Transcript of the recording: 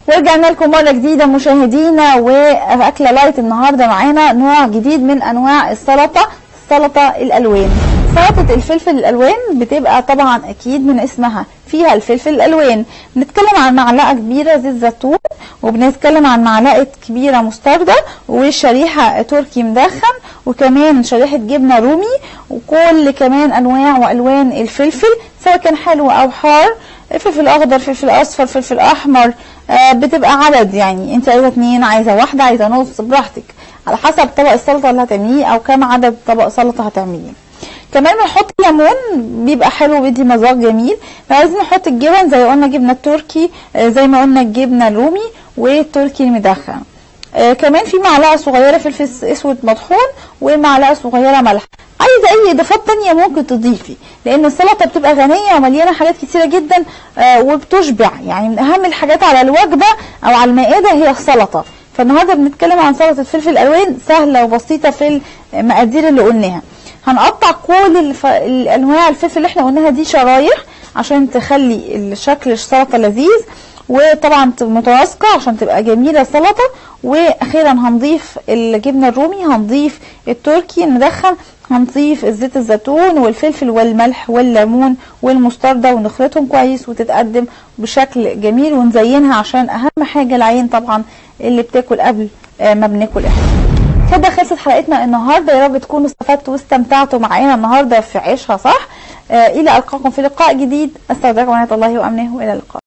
ورجعنا لكم مرة جديدة مشاهدينا وأكلة لايت النهاردة معانا نوع جديد من أنواع السلطة السلطة الألوان سلطة الفلفل الألوان بتبقى طبعا أكيد من اسمها فيها الفلفل الألوان بنتكلم عن معلقة كبيرة زيت زيتون وبنتكلم عن معلقة كبيرة مستردة وشريحة تركي مدخن وكمان شريحة جبنة رومي وكل كمان أنواع وألوان الفلفل سواء كان حلو أو حار فلفل اخضر فلفل اصفر فلفل احمر آه بتبقى عدد يعني انت عايزه اتنين عايزه واحده عايزه نص براحتك على حسب طبق السلطه اللي هتعمليه او كام عدد طبق سلطه هتعمليه كمان بنحط ليمون بيبقى حلو بيدي مذاق جميل عايزين نحط الجبن زي ما قلنا جبنه التركي آه زي ما قلنا الجبنه الرومي والتركي المدخن آه كمان في معلقه صغيره فلفل اسود مطحون ومعلقه صغيره ملح عايزه اي اضافات تانية ممكن تضيفي لان السلطه بتبقى غنيه ومليانه حاجات كتيره جدا آه وبتشبع يعني من اهم الحاجات على الوجبه او على المائده هي السلطه فالنهارده بنتكلم عن سلطه فلفل الوان سهله وبسيطه في المقادير اللي قلناها هنقطع كل الف... الانواع الفلفل اللي احنا قلناها دي شرايح عشان تخلي الشكل السلطه لذيذ وطبعا متواسقه عشان تبقى جميله السلطه واخيرا هنضيف الجبنه الرومي هنضيف التركي المدخن هنضيف الزيت الزيتون والفلفل والملح والليمون والمستردة ونخلطهم كويس وتتقدم بشكل جميل ونزينها عشان اهم حاجه العين طبعا اللي بتاكل قبل ما بناكل احنا كده خلصت حلقتنا النهارده يا رب تكونوا استفدتوا واستمتعتوا معانا النهارده في عيشها صح آه الى القاكم في لقاء جديد استودعكم ورحمه الله وامنه والى اللقاء